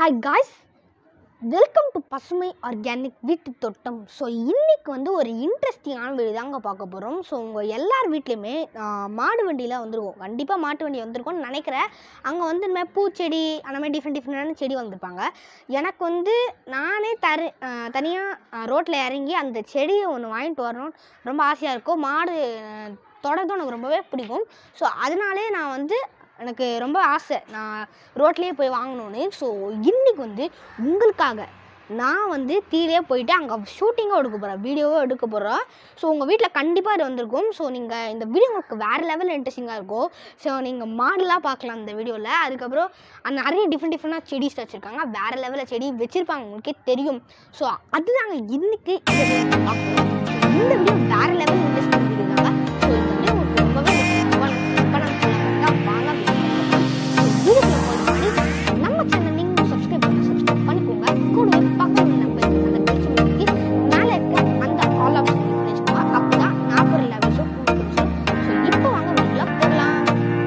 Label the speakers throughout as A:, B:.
A: hi guys welcome to பசுமை organic வீட்டு தோட்டம் ஸோ இன்னைக்கு வந்து ஒரு இன்ட்ரெஸ்டிங்கான வீடு தாங்க பார்க்க போகிறோம் ஸோ உங்கள் எல்லார் வீட்லேயுமே ஆஹ், மாடு வண்டிலாம் வந்திருக்கும் கண்டிப்பாக மாட்டு வண்டி வந்திருக்கும்னு நினைக்கிறேன் அங்கே வந்து இந்த மாதிரி பூச்செடி அந்த மாதிரி டிஃப்ரெண்ட் டிஃப்ரெண்டான செடி வந்திருப்பாங்க எனக்கு வந்து நானே தரு தனியாக ரோட்டில் இறங்கி அந்த செடியை ஒன்று வாங்கிட்டு வரணும் ரொம்ப ஆசையாக இருக்கும் மாடு ஆஹ், தொடர்ந்து எனக்கு ரொம்பவே பிடிக்கும் ஸோ அதனாலே நான் வந்து எனக்கு ரொம்ப ஆசை நான் ரோட்லேயே போய் வாங்கணும்னு ஸோ இன்றைக்கி வந்து உங்களுக்காக நான் வந்து தீரே போயிட்டு அங்கே ஷூட்டிங்காக எடுக்க போகிறேன் வீடியோவும் எடுக்க போகிறோம் ஸோ உங்கள் வீட்டில் கண்டிப்பாக இது வந்திருக்கும் ஸோ நீங்கள் இந்த வீடியோ உங்களுக்கு வேறு லெவலில் இன்ட்ரெஸ்டிங்காக இருக்கும் ஸோ நீங்கள் மாடலாக பார்க்கலாம் இந்த வீடியோவில் அதுக்கப்புறம் அந்த நிறைய டிஃப்ரெண்ட் டிஃப்ரெண்டாக செடிஸ் வச்சுருக்காங்க வேறு லெவலில் செடி வச்சுருப்பாங்க உங்களுக்கே தெரியும் ஸோ அதுதாங்க இன்னைக்கு இந்த வீடியோ பார்க்குறோம் இந்த வீடியோ வேறு லெவல் இன்ட்ரெஸ்டிங் வீடியோ தாங்க ஸோ இந்த வீடியோ உங்களுக்கு ரொம்பவே ரொம்ப நான் சொல்ல வாங்க வீடியோக்குள்ள போகிறதுக்கு முன்னாடி நம்ம சேனல் நீங்கள் சப்ஸ்கிரைப் பண்ணி சப்ஸ்கிரைப் பண்ணிக்கோங்க கூட பக்கத்தில் நம்ம அந்த பெல் சிம்பிளுக்கு மேலே இருக்க அந்த ஆல் ஆப்ஷன் கிளிக் வச்சுக்கோங்க அப்போ தான் நான் போகிற எல்லா விஷயம் உங்களுக்கு ஸோ இப்போ வாங்க வீடியோக்குள்ள போகலாம்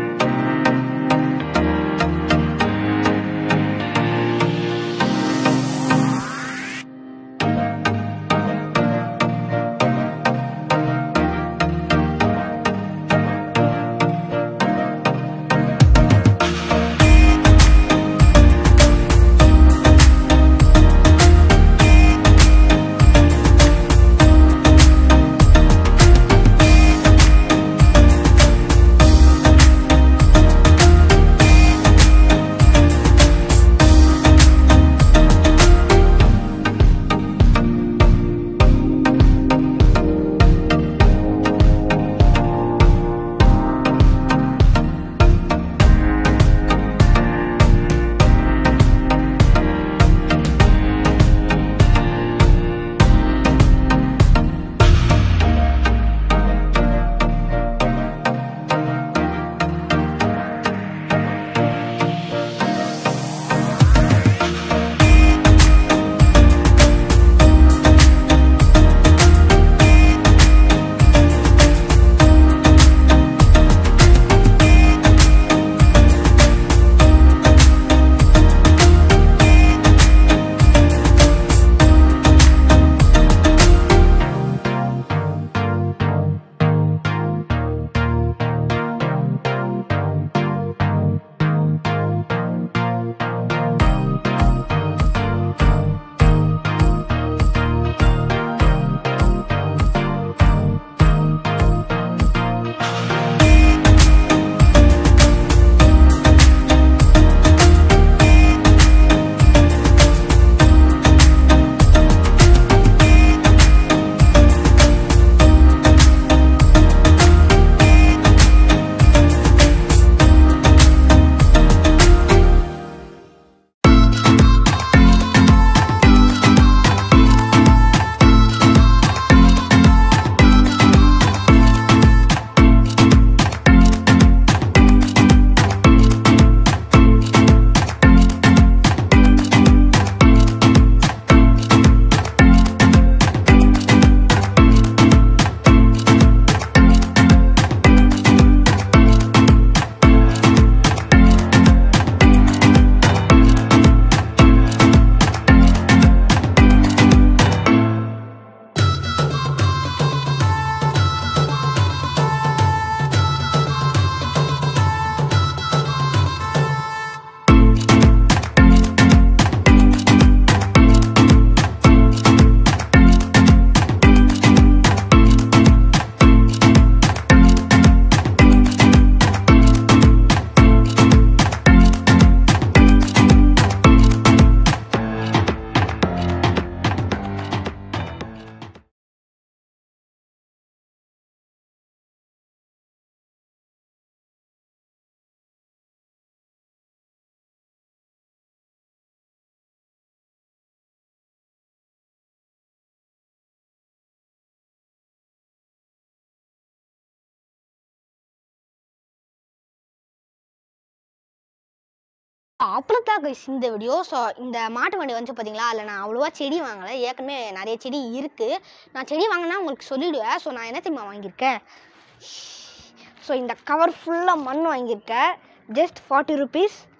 A: அவ்வளோதான் கைஸ் இந்த வீடியோ ஸோ இந்த மாட்டு வண்டி வந்து பார்த்தீங்களா அதில் நான் அவ்வளோவா செடி வாங்கலை ஏற்கனவே நிறைய செடி இருக்குது நான் செடி வாங்கினா உங்களுக்கு சொல்லிவிடுவேன் ஸோ நான் என்ன தெரியுமா வாங்கியிருக்கேன் ஸோ இந்த கவர் ஃபுல்லாக மண் வாங்கியிருக்கேன் just forty rupees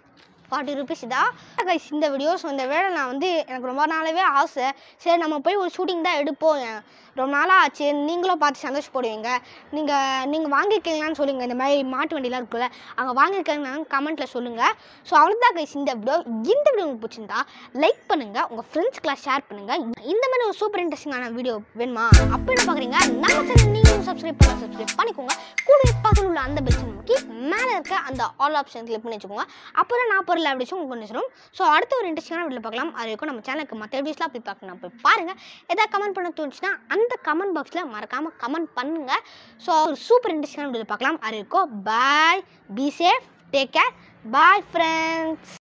A: forty rupees தான் கைஸ் இந்த வீடியோஸ் இந்த வேலை நான் வந்து எனக்கு ரொம்ப நாளாவே ஆசை சரி நம்ம போய் ஒரு ஷூட்டிங் தான் எடுப்போம் ரொம்ப நாளாக ஆச்சு நீங்களும் பார்த்து சந்தோஷப்படுவீங்க நீங்கள் நீங்கள் வாங்கியிருக்கீங்களான்னு சொல்லுங்கள் இந்த மாதிரி மாட்டு வண்டிலாம் இருக்குல்ல அங்கே வாங்கியிருக்கீங்களான்னு கமெண்ட்டில் சொல்லுங்கள் ஸோ அவ்வளோதான் கைஸ் இந்த வீடியோ இந்த வீடியோ உங்களுக்கு பிடிச்சிருந்தா லைக் பண்ணுங்கள் உங்கள் ஃப்ரெண்ட்ஸ்க்கெலாம் ஷேர் பண்ணுங்கள் இந்த மாதிரி ஒரு சூப்பர் இன்ட்ரெஸ்டிங்கான வீடியோ வேணுமா அப்போ என்ன பார்க்குறீங்க நம்ம சேனல் நீங்களும் சப்ஸ்கிரைப் பண்ண சப்ஸ்கிரைப் பண்ணிக்கோங்க கூட பக்கத்தில் உள்ள அந்த பெல் நமக்கு மேலே இருக்க அந்த ஆல் ஆப்ஷன் கிளிக் பண்ணி வச்சுக்கோங்க அப்போ தான் நான் பொருள் அப்படிச்சும் உங்களுக்கு கொண்டு வச்சிடும் ஸோ அடுத்த ஒரு இன்ட்ரெஸ்டிங்கான வீடியோ பார்க்கலாம் அது வரைக்கும் நம்ம சேனலுக்கு மற்ற வீடியோஸ்லாம் போய் பார்க்கலாம் போய் பாருங்கள் எதாவது கமெண்ட் பண்ண தோணுச்சுன்னா அந்த கமெண்ட் பாக்ஸில் மறக்காமல் கமெண்ட் பண்ணுங்கள் ஸோ ஒரு சூப்பர் இன்ட்ரெஸ்டிங்கான வீடியோ பார்க்கலாம் அது வரைக்கும் bye be safe take care bye friends